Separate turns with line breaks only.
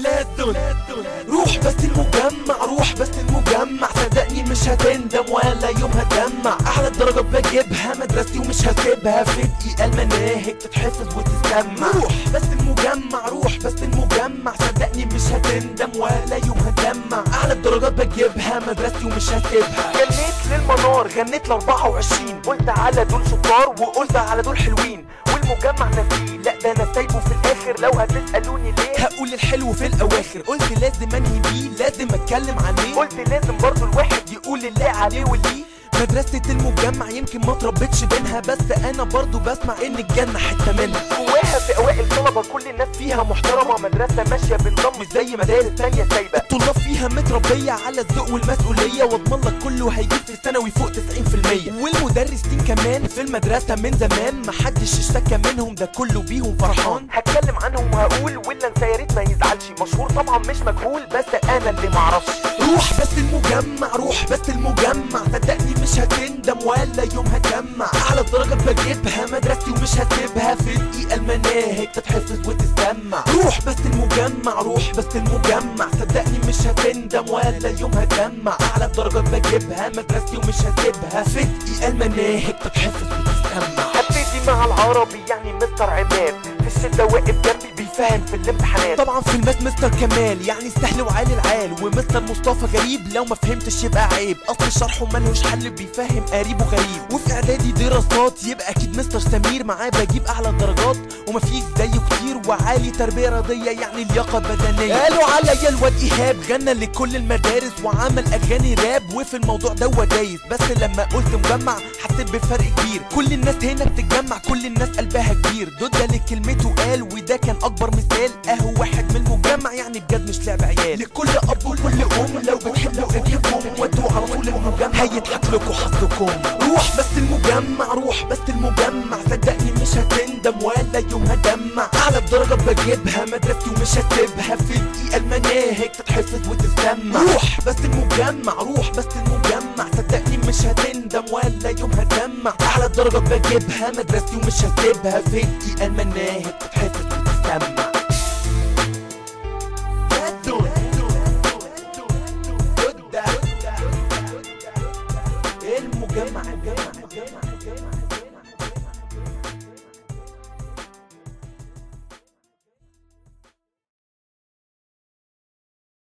لازم روح بس المجمع روح بس المجمع صدقني مش هتندم ولا يوم هتدمع احلى الدرجات بجيبها مدرستي ومش هسيبها في دقيقة المناهج تتحفظ وتسمع روح بس المجمع روح بس المجمع صدقني مش هتندم ولا يوم هتدمع احلى الدرجات بجيبها مدرستي ومش هسيبها
غنيت للمنار غنيت ل 24 قلت على دول شطار وقلت على دول حلوين والمجمع نسيه لا ده انا سايبه في الاخر لو هتسالوني ليه
هقول الحلو في الاواخر قلت لازم انهي بيه لازم اتكلم عليه
قلت لازم برضو الواحد يقول اللي عليه وليه
مدرسة المجمع يمكن ما تربيتش بينها بس انا برضو بسمع ان الجنة حتة منها
جواها في اوائل طلبه كل الناس فيها محترمه مدرسه ماشيه بنظام مش زي مدارس تانية سايبه
الطلاب فيها متربية على الذوق والمسؤولية واضمن لك كله هيجيب في الثانوي فوق 90% والمدرسين كمان في المدرسة من زمان محدش اشتكى منهم ده كله بيهم فرحان
هتكلم عنهم وهقول ولا انت يا ريت ما يزعلش مشهور طبعا مش مجهول بس انا اللي معرفش
روح بس المجمع روح بس المجمع صدقني مش هتندم ولا يوم هتجمع اعلى درجة بجيبها مدرستي ومش هسيبها في دقيقة المناهج تتحفظ وتسمع روح بس المجمع روح بس المجمع صدقني مش هتندم ولا يوم هتجمع اعلى درجات بجيبها مدرستي ومش هسيبها في دقيقة المناهج تتحفظ وتسمع
هبتدي مع العربي يعني مستر عماد في الشدة واقف جنبي بيفهم في الامتحانات
طبعا في الماس مستر كمال يعني سهل وعالي العال ومستر مصطفى غريب لو ما فهمتش يبقى عيب اصل شرحه ملهوش حل بيفهم قريب وغريب وفي اعدادي دراسات يبقى اكيد مستر سمير معاه بجيب اعلى الدرجات ومفيش زيه كتير وعالي تربيه رياضيه يعني لياقه بدنيه قالوا عليا الواد ايهاب غنى لكل المدارس وعمل اغاني راب وفي الموضوع ده دايس بس لما قلت مجمع حسيت بفرق كبير كل الناس هنا بتتجمع كل الناس قلبها كبير دودة لكلمته قال وده كان اكبر مثال اهو واحد من المجمع يعني بجد مش لعب عيال لكل اب وكل ام لو بتحبوا ابنكم ودوا على طول المجمع هيضحك لكم حظكم روح بس المجمع روح بس المجمع صدقني مش هتندم ولا يوم هدمع اعلى الدرجة بجيبها مدرستي ومش هسيبها في دقيقة المناهج تتحفظ وتسمع روح بس المجمع روح بس المجمع صدقني مش هتندم ولا يوم هدمع اعلى الدرجة بجيبها مدرستي ومش هسيبها في دقيقة المناهج تتحفظ وتسمع المجمع المجمع المجمع